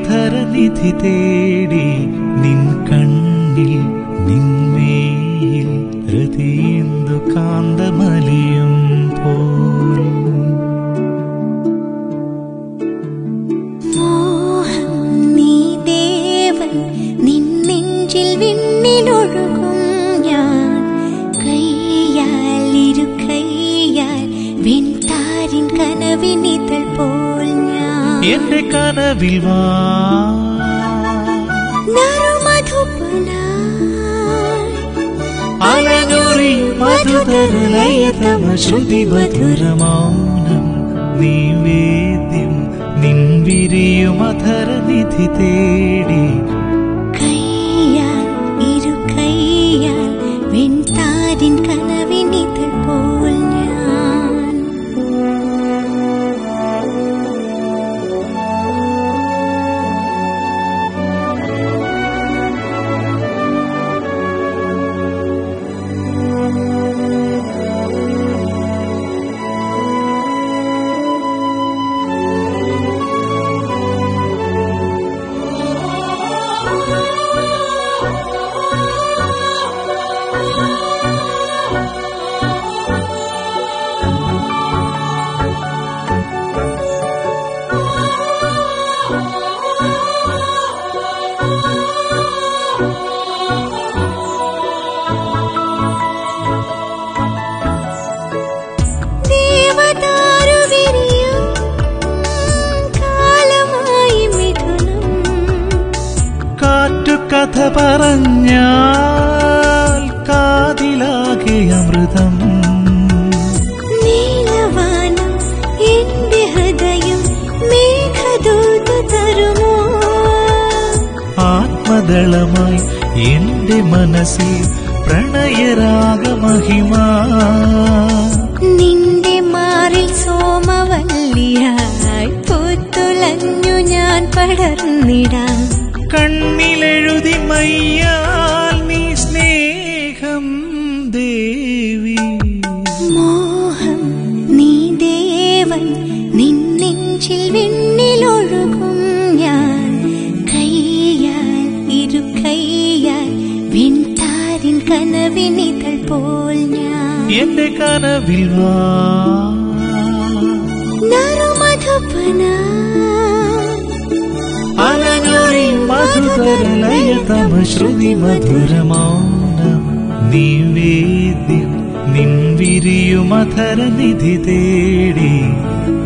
വിരിയുമധരനിധി തേടി നിൻ കണ്ണിൽ നിന്മേയിൽ ഹൃദയേന്ദു കാന്തമലിയും പോൽ മോഹം നീ ദേവൻ നിൻ നെഞ്ചിൽ വിണ്ണിലൊഴുകും ഞാൻ കൈയാൽ ഇരു കൈയാൽ വെൺതാരിൻ കനവിനിതൾ പോൽ ഞാൻ എന്റെ കനവിൽ വാ നറുമധുപന അലഞ്ഞൊറി മധുതരലയതമ ശ്രുതി മധുരമൗനം നീവേദ്യം നിൻ വിരിയുമധരനിധി തേടി കൈയാൽ ഇരു കൈയാൽ വെൺതാരിൻ കനവിനിതൾ പോൽ ഞാൻ ദേവദാരു വിരിയും കാലമായി മിഥുനം കാറ്റു കഥ പറഞ്ഞാൽ കാതിലാകെ അമൃതം നീലവാനം എന്റെ ഹൃദയം മേഘദൂത് തരുമോ ആത്മദളമായി എന്റെ മനസ്സിൽ പ്രണയരാഗമഹിമാ നിന്റെ മാറിൽ സോമവല്ലിയായി പൂത്തുലഞ്ഞു ഞാൻ പടർന്നിടാം കണ്ണിലെഴുതി മയ്യാൽ നീ സ്നേഹം ദേവി മോഹം നീ ദേവൻ നിൻ നെഞ്ചിൽ വിണ്ണിലൊഴുകും ഞാൻ കൈയാൽ ഇരു കൈയാൽ വെൺതാരിൻ കനവിനിതൾ പോൽ ഞാൻ എന്റെ കനവിൽ വാ നറുമധുപന അലഞ്ഞൊറി മധുതരലയതമ ശ്രുതി മധുരമൗനം നിവേദ്യം നിൻ വിരിയുമധരനിധി തേടി